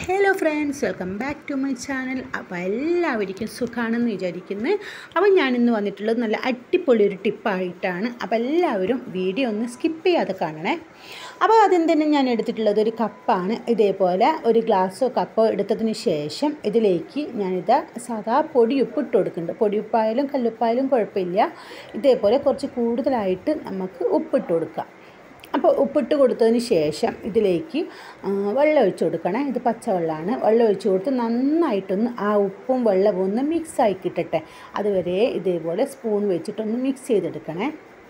hello friends welcome back to my channel അപ്പോൾ എല്ലാവർക്കും സുഖമാണെന്ന് വിചാരിക്കുന്നു അപ്പോൾ ഞാനിന്ന് വന്നിട്ടുള്ളത് നല്ല അടിപൊളി ഒരു ടിപ്പായിട്ടാണ് അപ്പോൾ എല്ലാവരും വീഡിയോ ഒന്ന് സ്കിപ്പ് ചെയ്യാതെ കാണണേ അപ്പോൾ ആദ്യം തന്നെ ഞാൻ എടുത്തിട്ടുള്ളത് ഒരു കപ്പാണ് ഇതേപോലെ ഒരു ഗ്ലാസ്സോ കപ്പോ എടുത്തതിന് ശേഷം ഇതിലേക്ക് ഞാനിത് സാധാ പൊടിയുപ്പ് ഇട്ട് കൊടുക്കുന്നുണ്ട് പൊടിയുപ്പായാലും കല്ലുപ്പായാലും കുഴപ്പമില്ല ഇതേപോലെ കുറച്ച് കൂടുതലായിട്ട് നമുക്ക് ഉപ്പിട്ട് കൊടുക്കാം അപ്പോൾ ഉപ്പിട്ട് കൊടുത്തതിന് ശേഷം ഇതിലേക്ക് ആ, വെള്ളം ഒഴിച്ച് കൊടുക്കണം ഇത് പച്ചവെള്ളമാണ് വെള്ളം ഒഴിച്ച് കൊടുത്ത് നന്നായിട്ടൊന്ന് ആ ഉപ്പും വെള്ളവും ഒന്ന് മിക്സായി കിട്ടട്ടെ അതുവരെ ഇതേപോലെ സ്പൂൺ വെച്ചിട്ടൊന്ന് മിക്സ് ചെയ്തെടുക്കണേ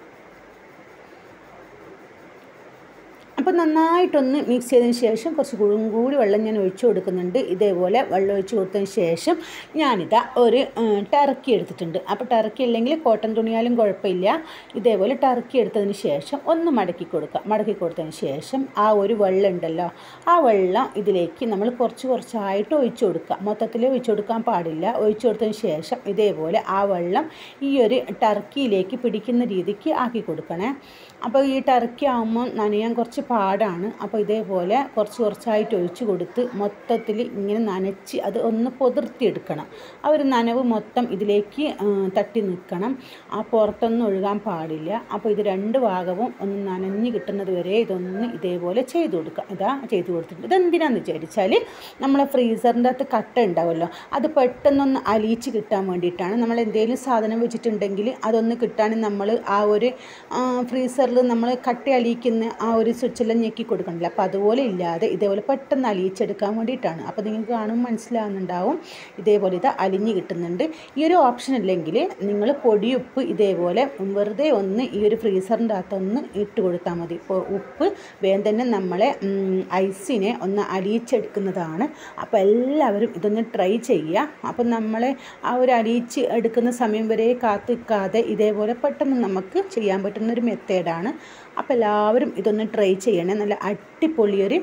അപ്പോൾ നന്നായിട്ടൊന്ന് മിക്സ് ചെയ്തതിന് ശേഷം കുറച്ച് കൂടും കൂടി വെള്ളം ഞാൻ ഒഴിച്ച് കൊടുക്കുന്നുണ്ട് ഇതേപോലെ വെള്ളം ഒഴിച്ച് കൊടുത്തതിന് ശേഷം ഞാനിതാ ഒരു ഉം, ടർക്കി എടുത്തിട്ടുണ്ട് അപ്പോൾ ടർക്കി അല്ലെങ്കിൽ കോട്ടൺ തുണിയാലും കുഴപ്പമില്ല ഇതേപോലെ ടർക്കി എടുത്തതിന് ശേഷം ഒന്ന് മടക്കി കൊടുക്കുക മടക്കി കൊടുത്തതിന് ശേഷം ആ ഒരു വെള്ളം ഉണ്ടല്ലോ ആ വെള്ളം ഇതിലേക്ക് നമ്മൾ കുറച്ച് കുറച്ചായിട്ട് ഒഴിച്ച് കൊടുക്കുക മൊത്തത്തിൽ ഒഴിച്ച് കൊടുക്കാൻ പാടില്ല ഒഴിച്ച് കൊടുത്തതിന് ശേഷം ഇതേപോലെ ആ വെള്ളം ഈ ഒരു ടർക്കിയിലേക്ക് പിടിക്കുന്ന രീതിക്ക് ആക്കി കൊടുക്കണേ അപ്പോൾ ഈ ടർക്കി ആകുമ്പോൾ നനയാൻ കുറച്ച് പാടാണ് അപ്പോൾ ഇതേപോലെ കുറച്ച് കുറച്ചായിട്ട് ഒഴിച്ച് കൊടുത്ത് മൊത്തത്തിൽ ഇങ്ങനെ നനച്ച് അത് ഒന്ന് പൊതിർത്തിയെടുക്കണം ആ ഒരു നനവ് മൊത്തം ഇതിലേക്ക് ആ, തട്ടി നിൽക്കണം ആ പുറത്തൊന്നും ഒഴുകാൻ പാടില്ല അപ്പോൾ ഇത് രണ്ട് ഭാഗവും ഒന്ന് നനഞ്ഞ് കിട്ടുന്നത് വരെ ഇതൊന്ന് ഇതേപോലെ ചെയ്ത് കൊടുക്കുക ഇതാ ചെയ്ത് കൊടുത്തിട്ടുണ്ട് ഇതെന്തിനാന്ന് വിചാരിച്ചാൽ നമ്മളെ ഫ്രീസറിൻ്റെ അകത്ത് കട്ട ഉണ്ടാവുമല്ലോ അത് പെട്ടെന്നൊന്ന് അലിയിച്ച് കിട്ടാൻ വേണ്ടിയിട്ടാണ് നമ്മൾ എന്തെങ്കിലും സാധനം വെച്ചിട്ടുണ്ടെങ്കിൽ അതൊന്ന് കിട്ടാൻ നമ്മൾ ആ ഒരു ഫ്രീസറിൽ നമ്മൾ കട്ടി അലിയിക്കുന്ന ആ ഒരു സ്വിച്ചെല്ലാം ഞെക്കി കൊടുക്കണില്ല അപ്പോൾ അതുപോലെ ഇല്ലാതെ ഇതേപോലെ പെട്ടെന്ന് അലിയിച്ചെടുക്കാൻ വേണ്ടിയിട്ടാണ് അപ്പോൾ നിങ്ങൾക്ക് കാണുമ്പോൾ മനസ്സിലാവുന്നുണ്ടാവും ഇതേപോലെ ഇത് അലിഞ്ഞ് കിട്ടുന്നുണ്ട് ഈ ഒരു ഓപ്ഷൻ അല്ലെങ്കിൽ നിങ്ങൾ പൊടിയുപ്പ് ഇതേപോലെ വെറുതെ ഒന്ന് ഈ ഒരു ഫ്രീസറിൻ്റെ അകത്തൊന്ന് ഇട്ട് കൊടുത്താൽ മതി ഇപ്പോൾ ഉപ്പ് വേഗം തന്നെ നമ്മളെ ഉം, ഐസിനെ ഒന്ന് അലിയിച്ചെടുക്കുന്നതാണ് അപ്പോൾ എല്ലാവരും ഇതൊന്ന് ട്രൈ ചെയ്യുക അപ്പം നമ്മളെ ആ ഒരു അലിയിച്ച് എടുക്കുന്ന സമയം വരെ കാത്തു നിൽക്കാതെ ഇതേപോലെ പെട്ടെന്ന് നമുക്ക് ചെയ്യാൻ പറ്റുന്ന ഒരു മെത്തേഡാണ് അപ്പോൾ എല്ലാവരും ഇതൊന്ന് ട്രൈ ചെയ്യണേ നല്ല അടിപൊളിയൊരു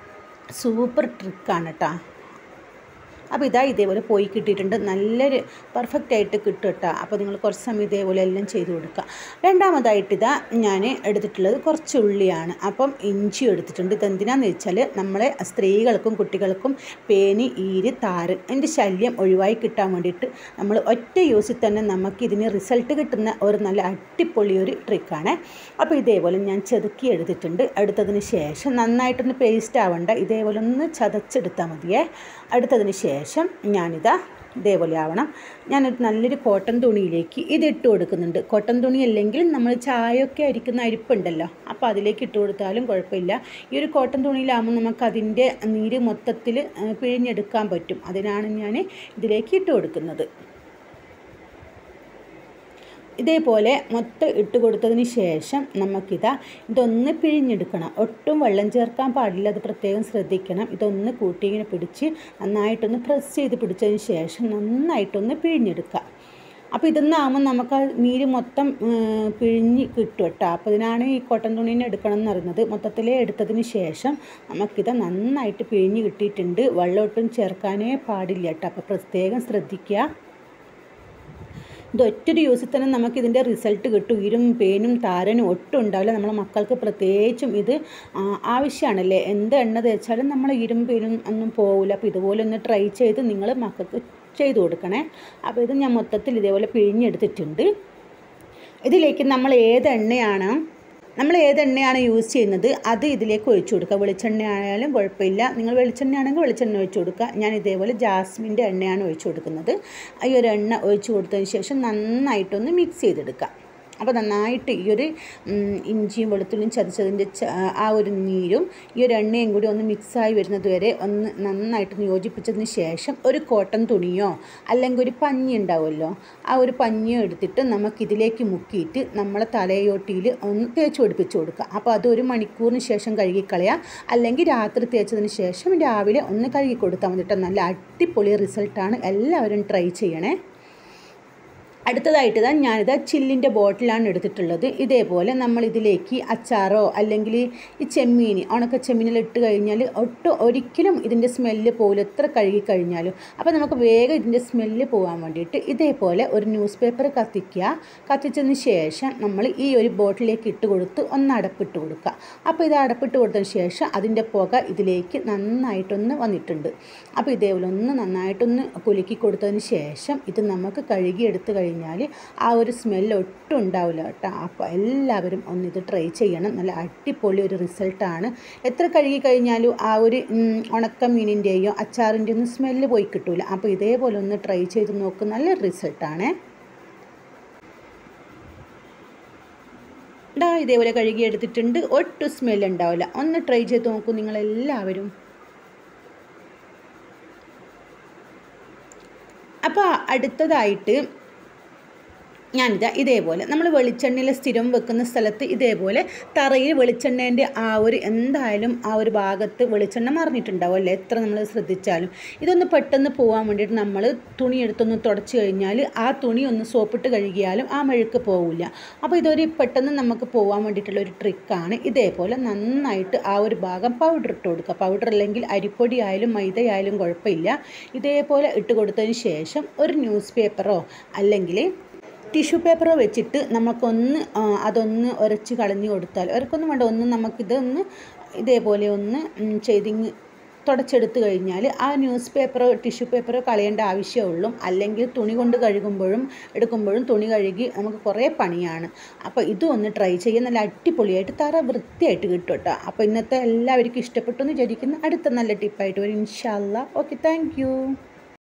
സൂപ്പർ ട്രിക്കാണ് കേട്ടോ അപ്പോൾ ഇതാ ഇതേപോലെ പോയി കിട്ടിയിട്ടുണ്ട് നല്ലൊരു പെർഫെക്റ്റ് ആയിട്ട് കിട്ടും കേട്ടോ അപ്പോൾ നിങ്ങൾ കുറച്ച് സമയം ഇതേപോലെ എല്ലാം ചെയ്ത് കൊടുക്കുക രണ്ടാമതായിട്ട് ഇതാ ഞാൻ എടുത്തിട്ടുള്ളത് കുറച്ച് ഉള്ളിയാണ് അപ്പം ഇഞ്ചി എടുത്തിട്ടുണ്ട് ഇതെന്തിനാന്ന് വെച്ചാൽ നമ്മളെ സ്ത്രീകൾക്കും കുട്ടികൾക്കും പേന് ഈര് താര് അതിൻ്റെ ശല്യം ഒഴിവായി കിട്ടാൻ വേണ്ടിയിട്ട് നമ്മൾ ഒറ്റ യൂസിൽ തന്നെ നമുക്ക് ഇതിന് റിസൾട്ട് കിട്ടുന്ന ഒരു നല്ല അടിപൊളി ഒരു ട്രിക്കാണ് അപ്പോൾ ഇതേപോലെ ഞാൻ ചെതുക്കി എടുത്തിട്ടുണ്ട് എടുത്തതിന് ശേഷം നന്നായിട്ടൊന്ന് പേസ്റ്റ് ആവണ്ട ഇതേപോലെ ഒന്ന് ചതച്ചെടുത്താൽ മതിയേ എടുത്തതിന് ശേഷം ഞാനിതാ ഇതേപോലെ ആവണം ഞാനൊരു നല്ലൊരു കോട്ടൺ തുണിയിലേക്ക് ഇത് ഇട്ട് കൊടുക്കുന്നുണ്ട് കോട്ടൺ തുണി അല്ലെങ്കിൽ നമ്മൾ ചായയൊക്കെ അരിക്കുന്ന അരിപ്പുണ്ടല്ലോ അപ്പോൾ അതിലേക്ക് ഇട്ട് കൊടുത്താലും കുഴപ്പമില്ല ഈ ഒരു കോട്ടൺ തുണിയിലാകുമ്പോൾ നമുക്ക് അതിൻ്റെ നീര് മൊത്തത്തിൽ ആ, പിഴിഞ്ഞെടുക്കാൻ പറ്റും അതിനാണ് ഞാൻ ഇതിലേക്ക് ഇട്ട് കൊടുക്കുന്നത് ഇതേപോലെ മൊത്തം ഇട്ട് കൊടുത്തതിന് ശേഷം നമുക്കിതാ ഇതൊന്ന് പിഴിഞ്ഞെടുക്കണം ഒട്ടും വെള്ളം ചേർക്കാൻ പാടില്ല അത് പ്രത്യേകം ശ്രദ്ധിക്കണം ഇതൊന്ന് കൂട്ടി ഇങ്ങനെ പിടിച്ച് നന്നായിട്ടൊന്ന് പ്രസ് ചെയ്ത് പിടിച്ചതിന് ശേഷം നന്നായിട്ടൊന്ന് പിഴിഞ്ഞെടുക്കുക അപ്പോൾ ഇതൊന്നാകുമ്പോൾ നമുക്ക് ആ നീര് മൊത്തം ഉം, പിഴിഞ്ഞ് കിട്ടും കേട്ടോ അപ്പോൾ ഇതിനാണ് ഈ കോട്ടൺ തുണീനെ എടുക്കണം എന്ന് പറയുന്നത് മൊത്തത്തിലേ എടുത്തതിന് ശേഷം നമുക്കിത് നന്നായിട്ട് പിഴിഞ്ഞ് കിട്ടിയിട്ടുണ്ട് വെള്ളം ഒട്ടും ചേർക്കാനേ പാടില്ല കേട്ടോ അപ്പോൾ പ്രത്യേകം ശ്രദ്ധിക്കുക ഇത് ഒറ്റൊരു യൂസിൽ തന്നെ നമുക്ക് ഇതിൻ്റെ റിസൾട്ട് കിട്ടും ഉയരും പേനും താരനും ഒട്ടും ഉണ്ടാവില്ല നമ്മളെ മക്കൾക്ക് പ്രത്യേകിച്ചും ഇത് ആ, ആവശ്യമാണല്ലേ എന്ത് എണ്ണ തേച്ചാലും നമ്മളെ ഉയരും പേനും ഒന്നും പോകില്ല അപ്പോൾ ഇതുപോലെ ഒന്ന് ട്രൈ ചെയ്ത് നിങ്ങൾ മക്കൾക്ക് ചെയ്ത് കൊടുക്കണേ അപ്പോൾ ഇത് ഞാൻ മൊത്തത്തിൽ ഇതേപോലെ പിഴിഞ്ഞെടുത്തിട്ടുണ്ട് ഇതിലേക്ക് നമ്മൾ ഏത് എണ്ണയാണ് നമ്മൾ ഏത് എണ്ണയാണ് യൂസ് ചെയ്യുന്നത് അത് ഇതിലേക്ക് ഒഴിച്ചു കൊടുക്കുക വെളിച്ചെണ്ണ ആയാലും കുഴപ്പമില്ല നിങ്ങൾ വെളിച്ചെണ്ണ ആണെങ്കിൽ വെളിച്ചെണ്ണ ഒഴിച്ചു കൊടുക്കുക ഞാൻ ഇതേപോലെ ജാസ്മിൻ്റെ എണ്ണയാണ് ഒഴിച്ചു കൊടുക്കുന്നത് ഈ ഒരു എണ്ണ ഒഴിച്ചു കൊടുത്തതിന് ശേഷം നന്നായിട്ടൊന്ന് മിക്സ് ചെയ്തെടുക്കുക അപ്പോൾ നന്നായിട്ട് ഈ ഒരു ഉം, ഇഞ്ചിയും വെളുത്തുള്ളിയും ചതച്ചതിൻ്റെ ച- ആ ഒരു നീരും ഈ ഒരു എണ്ണയും കൂടി ഒന്ന് മിക്സായി വരുന്നത് വരെ ഒന്ന് നന്നായിട്ട് യോജിപ്പിച്ചതിന് ശേഷം ഒരു കോട്ടൺ തുണിയോ അല്ലെങ്കിൽ ഒരു പഞ്ഞി ഉണ്ടാവുമല്ലോ ആ ഒരു പഞ്ഞിയോ എടുത്തിട്ട് നമുക്കിതിലേക്ക് മുക്കിയിട്ട് നമ്മളെ തലയോട്ടിയിൽ ഒന്ന് തേച്ച് പിടിപ്പിച്ച് കൊടുക്കുക അപ്പോൾ അത് ഒരു മണിക്കൂറിന് ശേഷം കഴുകിക്കളയുക അല്ലെങ്കിൽ രാത്രി തേച്ചതിന് ശേഷം രാവിലെ ഒന്ന് കഴുകി കൊടുത്താൽ മതി കേട്ടോ നല്ല അടിപൊളി റിസൾട്ടാണ് എല്ലാവരും ട്രൈ ചെയ്യണേ അടുത്തതായിട്ട് ഇതാ ഞാനിതാ ചില്ലിൻ്റെ ബോട്ടിലാണ് എടുത്തിട്ടുള്ളത് ഇതേപോലെ നമ്മൾ ഇതിലേക്ക് അച്ചാറോ അല്ലെങ്കിൽ ഈ ചെമ്മീൻ ഉണക്ക ചെമ്മീനിൽ ഇട്ട് കഴിഞ്ഞാൽ ഒട്ടും ഒരിക്കലും ഇതിൻ്റെ സ്മെല്ല് പോലും എത്ര കഴുകി കഴിഞ്ഞാലും അപ്പോൾ നമുക്ക് വേഗം ഇതിൻ്റെ സ്മെല്ല് പോകാൻ വേണ്ടിയിട്ട് ഇതേപോലെ ഒരു ന്യൂസ് പേപ്പർ കത്തിക്കുക കത്തിച്ചതിന് ശേഷം നമ്മൾ ഈ ഒരു ബോട്ടിലേക്ക് ഇട്ട് കൊടുത്ത് ഒന്ന് അടപ്പിട്ട് കൊടുക്കുക അപ്പോൾ ഇത് അടപ്പിട്ട് കൊടുത്തതിന് ശേഷം അതിൻ്റെ പുക ഇതിലേക്ക് നന്നായിട്ടൊന്ന് വന്നിട്ടുണ്ട് അപ്പോൾ ഇതേപോലെ ഒന്ന് നന്നായിട്ടൊന്ന് കുലുക്കി കൊടുത്തതിന് ശേഷം ഇത് നമുക്ക് കഴുകിയെടുത്ത് കഴിഞ്ഞാൽ ആ ഒരു സ്മെല്ല് ഒട്ടും ഉണ്ടാവില്ല കേട്ടോ അപ്പോൾ എല്ലാവരും ഒന്ന് ഇത് ട്രൈ ചെയ്യണം നല്ല അടിപൊളി ഒരു റിസൾട്ടാണ് എത്ര കഴുകി കഴിഞ്ഞാലും ആ ഒരു ഉം, ഉണക്ക മീനിൻ്റെയോ അച്ചാറിൻ്റെ ഒന്നും സ്മെല്ല് പോയി കിട്ടൂല അപ്പോൾ ഇതേപോലെ ഒന്ന് ട്രൈ ചെയ്ത് നോക്ക് നല്ലൊരു റിസൾട്ടാണ് ഇതാ ഇതേപോലെ കഴുകി എടുത്തിട്ടുണ്ട് ഒട്ടും സ്മെല്ല് ഉണ്ടാവില്ല ഒന്ന് ട്രൈ ചെയ്ത് നോക്കൂ നിങ്ങളെല്ലാവരും അപ്പോൾ അടുത്തതായിട്ട് ഞാനിതാ ഇതേപോലെ നമ്മൾ വെളിച്ചെണ്ണയിൽ സ്ഥിരം വെക്കുന്ന സ്ഥലത്ത് ഇതേപോലെ തറയിൽ വെളിച്ചെണ്ണേൻ്റെ ആ ഒരു എന്തായാലും ആ ഒരു ഭാഗത്ത് വെളിച്ചെണ്ണ മറിഞ്ഞിട്ടുണ്ടാവും അല്ലേ എത്ര നമ്മൾ ശ്രദ്ധിച്ചാലും ഇതൊന്ന് പെട്ടെന്ന് പോകാൻ വേണ്ടിയിട്ട് നമ്മൾ തുണി എടുത്തൊന്ന് തുടച്ച് കഴിഞ്ഞാൽ ആ തുണി ഒന്ന് സോപ്പിട്ട് കഴുകിയാലും ആ മെഴുക്ക് പോവില്ല അപ്പോൾ ഇതൊരു പെട്ടെന്ന് നമുക്ക് പോകാൻ വേണ്ടിയിട്ടുള്ള ഒരു ട്രിക്കാണ് ഇതേപോലെ നന്നായിട്ട് ആ ഒരു ഭാഗം പൗഡർ ഇട്ട് കൊടുക്കുക പൗഡർ അല്ലെങ്കിൽ അരിപ്പൊടി ആയാലും മൈദയായാലും കുഴപ്പമില്ല ഇതേപോലെ ഇട്ട് കൊടുത്തതിന് ശേഷം ഒരു ന്യൂസ് പേപ്പറോ അല്ലെങ്കിൽ ടിഷ്യൂ പേപ്പറോ വെച്ചിട്ട് നമുക്കൊന്ന് ആ, അതൊന്ന് ഉരച്ച് കളഞ്ഞു കൊടുത്താൽ ഉരക്കൊന്നും വേണ്ട ഒന്ന് നമുക്കിതൊന്ന് ഇതേപോലെ ഒന്ന് ഉം, ചെയ്തിങ് തുടച്ചെടുത്ത് കഴിഞ്ഞാൽ ആ ന്യൂസ് പേപ്പറോ ടിഷ്യൂ പേപ്പറോ കളയേണ്ട ആവശ്യമുള്ളൂ അല്ലെങ്കിൽ തുണി കൊണ്ട് കഴുകുമ്പോഴും എടുക്കുമ്പോഴും തുണി കഴുകി നമുക്ക് കുറേ പണിയാണ് അപ്പോൾ ഇതും ഒന്ന് ട്രൈ ചെയ്യാൻ നല്ല അടിപൊളിയായിട്ട് തറ വൃത്തിയായിട്ട് കിട്ടും കേട്ടോ അപ്പോൾ ഇന്നത്തെ എല്ലാവർക്കും ഇഷ്ടപ്പെട്ടു എന്ന് വിചാരിക്കുന്നു അടുത്ത നല്ല ടിപ്പായിട്ട് വരും ഇൻഷാല്ല ഓക്കെ താങ്ക്